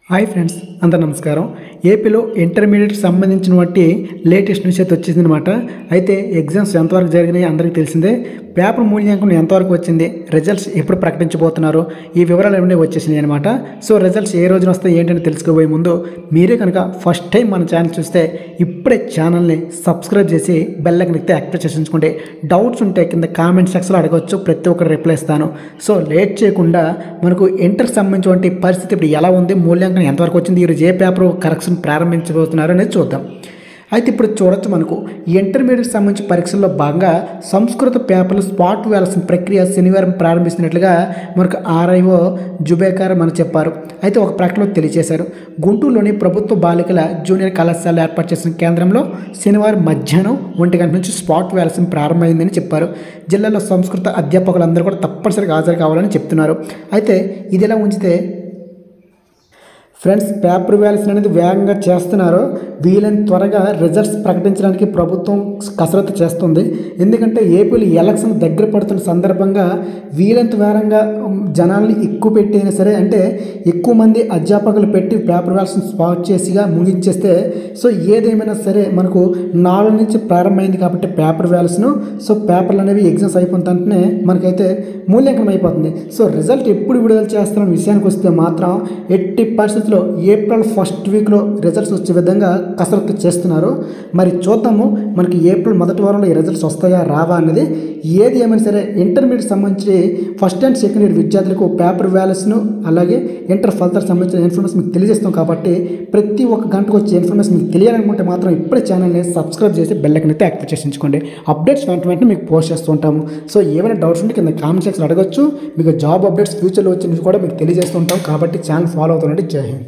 hi friends అందరు నమస్కారం ఏపీలో ఇంటర్మీడియట్ సంబంధించినటువంటి లేటెస్ట్ న్యూస్ అయితే వచ్చింది అనమాట అయితే ఎగ్జామ్స్ ఎంతవరకు జరిగినాయి అందరికీ తెలిసిందే పేపర్ మూల్యాంకనం ఎంతవరకు వచ్చింది రిజల్ట్స్ ఎప్పుడు ప్రకటించబోతున్నారు ఈ వివరాలు ఏమైనా వచ్చేసినాయి అనమాట సో రిజల్ట్స్ ఏ రోజున వస్తాయి ఏంటని తెలుసుకోబోయే ముందు మీరే కనుక ఫస్ట్ టైం మన ఛానల్ చూస్తే ఇప్పుడే ఛానల్ని సబ్స్క్రైబ్ చేసి బెల్ ఐకన్ ఎక్కితే యాక్టివ్ చేసి ఉంచుకోండి డౌట్స్ ఉంటే కింద కామెంట్ సెక్షన్లో అడగవచ్చు ప్రతి ఒక్కరు రిప్లై ఇస్తాను సో లేట్ చేయకుండా మనకు ఇంటర్ సంబంధించినటువంటి పరిస్థితి ఇప్పుడు ఎలా ఉంది మూల్యాంకనం ఎంతవరకు వచ్చింది ఈరోజు ఏ పేపర్ కరెక్షన్ ప్రారంభించబోతున్నారు అనేది చూద్దాం అయితే ఇప్పుడు చూడొచ్చు మనకు ఇంటర్మీడియట్ సంబంధించి పరీక్షల్లో భాగంగా సంస్కృత పేపర్లు స్పాట్ వేయాల్సిన ప్రక్రియ శనివారం ప్రారంభిస్తున్నట్లుగా మనకు ఆర్ఐఓ జుబేకర్ మనకు చెప్పారు అయితే ఒక ప్రకటనలో తెలియజేశారు గుంటూరులోని ప్రభుత్వ బాలికల జూనియర్ కళాశాల ఏర్పాటు చేసిన కేంద్రంలో శనివారం మధ్యాహ్నం ఒంటి గంట నుంచి స్పాట్ వేయాల్సిన ప్రారంభమైందని చెప్పారు జిల్లాలో సంస్కృత అధ్యాపకులందరూ కూడా తప్పనిసరిగా హాజరు కావాలని చెప్తున్నారు అయితే ఇదిలా ఉంచితే ఫ్రెండ్స్ పేపర్ వ్యాల్యూస్ అనేది వేగంగా చేస్తున్నారు వీలైన త్వరగా రిజల్ట్స్ ప్రకటించడానికి ప్రభుత్వం కసరత్తు చేస్తుంది ఎందుకంటే ఏపీలో ఎలక్షన్ దగ్గర పడుతున్న సందర్భంగా వీలైనంత వేగంగా ఉమ్, జనాల్ని ఎక్కువ పెట్టి అయినా సరే అంటే ఎక్కువ మంది అధ్యాపకులు పెట్టి పేపర్ వ్యాల్యూస్ని స్పాట్ చేసిగా ముగించేస్తే సో ఏదేమైనా సరే మనకు నాలుగు నుంచి ప్రారంభమైంది కాబట్టి పేపర్ వ్యాల్యూస్ను సో పేపర్లు అనేవి ఎగ్జామ్స్ అయిపోయిన వెంటనే మనకైతే మూల్యాంకనం అయిపోతుంది సో రిజల్ట్ ఎప్పుడు విడుదల చేస్తున్న విషయానికి వస్తే మాత్రం ఎట్టి పరిస్థితుల్లో ఏప్రిల్ ఫస్ట్ వీక్లో రిజల్ట్స్ వచ్చే విధంగా కసరత్తు చేస్తున్నారు మరి చూద్దాము మనకి ఏప్రిల్ మొదటి వారంలో ఈ రిజల్ట్స్ వస్తాయా రావా అనేది ఏది ఏమైనా సరే ఇంటర్మీడియట్ సంబంధించి ఫస్ట్ అండ్ సెకండ్ ఇయర్ విద్యార్థులకు పేపర్ వ్యాల్యూస్ను అలాగే ఇంటర్ ఫలితాలకు సంబంధించిన ఇన్ఫర్మేషన్ మీకు తెలియజేస్తాం కాబట్టి ప్రతి ఒక్క గంటకు వచ్చే ఇన్ఫర్మేషన్ మీకు తెలియాలనుకుంటే మాత్రం ఇప్పుడే ఛానల్ని సబ్స్క్రైబ్ చేసి బెల్ ఐకన్ అయితే యాక్టివ్ చేసి ఉంచుకోండి అప్డేట్స్ వెంట వెంటనే మీకు పోస్ట్ చేస్తూ ఉంటాము సో ఏమైనా డౌట్స్ ఉంటే కింద కామెంట్ సెక్షన్ అడగచ్చు మీకు జాబ్ అప్డేట్స్ ఫ్యూచర్లో వచ్చినవి కూడా మీకు తెలియజేస్తూ ఉంటాం కాబట్టి ఛానల్ ఫాలో అవుతుండండి జై హింద్